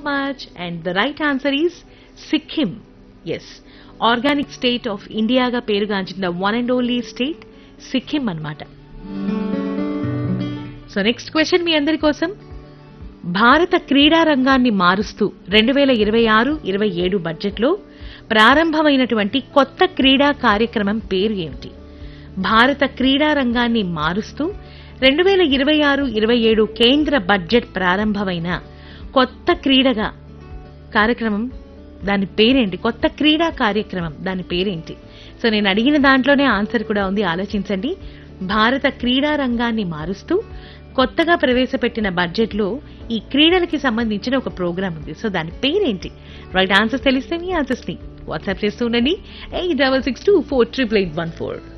much and the right answer is Sikkim yes organic state of ఇండియాగా పేరుగాంచిన one and only state Sikkim అన్నమాట so next question మీ అందరి కోసం భారత క్రీడా రంగాన్ని మారుస్తూ రెండు వేల ఇరవై ఆరు ఇరవై ఏడు బడ్జెట్లో ప్రారంభమైనటువంటి కొత్త క్రీడా కార్యక్రమం పేరు ఏమిటి భారత క్రీడా రంగాన్ని మారుస్తూ రెండు వేల ఇరవై ఆరు ఇరవై ఏడు కేంద్ర బడ్జెట్ ప్రారంభమైన కొత్త క్రీడగా కార్యక్రమం దాని పేరేంటి కొత్త క్రీడా కార్యక్రమం దాని పేరేంటి సో నేను అడిగిన దాంట్లోనే ఆన్సర్ కూడా ఉంది ఆలోచించండి భారత క్రీడా రంగాన్ని మారుస్తూ కొత్తగా ప్రవేశపెట్టిన బడ్జెట్లో ఈ క్రీడలకి సంబంధించిన ఒక ప్రోగ్రామ్ ఉంది సో దాని పేరేంటి రైట్ ఆన్సర్స్ తెలిస్తే మీ ఆన్సర్స్ ని వాట్సాప్ చేస్తూ ఉండండి eight double six two four triple eight one four